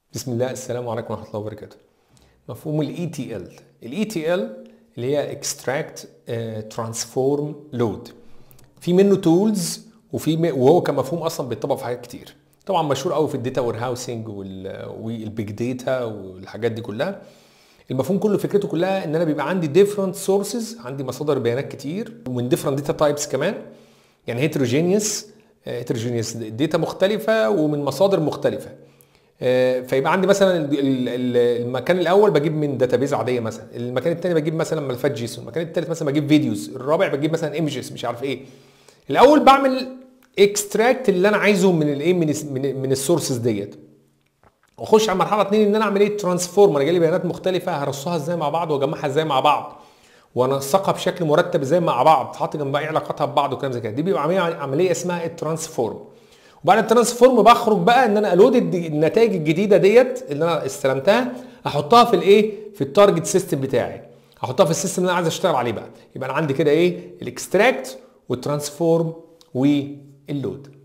بسم الله السلام عليكم ورحمه الله وبركاته مفهوم الاي تي ال الاي تي ال اللي هي اكستراكت ترانسفورم لود في منه تولز وفي م- وهو كمفهوم اصلا بيتطبق في حاجات كتير طبعا مشهور قوي في الداتا وير هاوسنج والبيج داتا والحاجات دي كلها المفهوم كله فكرته كلها ان انا بيبقى عندي ديفرنت سورسز عندي مصادر بيانات كتير ومن ديفرنت داتا تايبس كمان يعني هيتروجينيوس هيتروجينيوس داتا مختلفه ومن مصادر مختلفه آه، فيبقى عندي مثلا ال- ال- ال- المكان الاول بجيب من داتابيز عاديه مثلا المكان الثاني بجيب مثلا ملفات جيسون المكان الثالث مثلا بجيب فيديوز الرابع بجيب مثلا ايمجز مش عارف ايه الاول بعمل اكستراكت اللي انا عايزه من الايه من الس- من, من السورسز ديت واخش على المرحله اثنين ان انا اعمل ايه ترانسفورم انا جالي بيانات مختلفه هرصها ازاي مع بعض واجمعها ازاي مع بعض وانسقها بشكل مرتب ازاي مع بعض تحط جنبها ايه علاقاتها ببعض وكلام زي كده دي بيبقى عمليه عمليه اسمها الترانسفورم وبعد الترانسفورم بخرج بقى ان انا الود الد- النتائج الجديده ديت اللي انا استلمتها احطها في الايه في التارجت سيستم بتاعي احطها في السيستم اللي انا عايز اشتغل عليه بقى يبقى انا عندي كده ايه الاكستراكت والترانسفورم واللود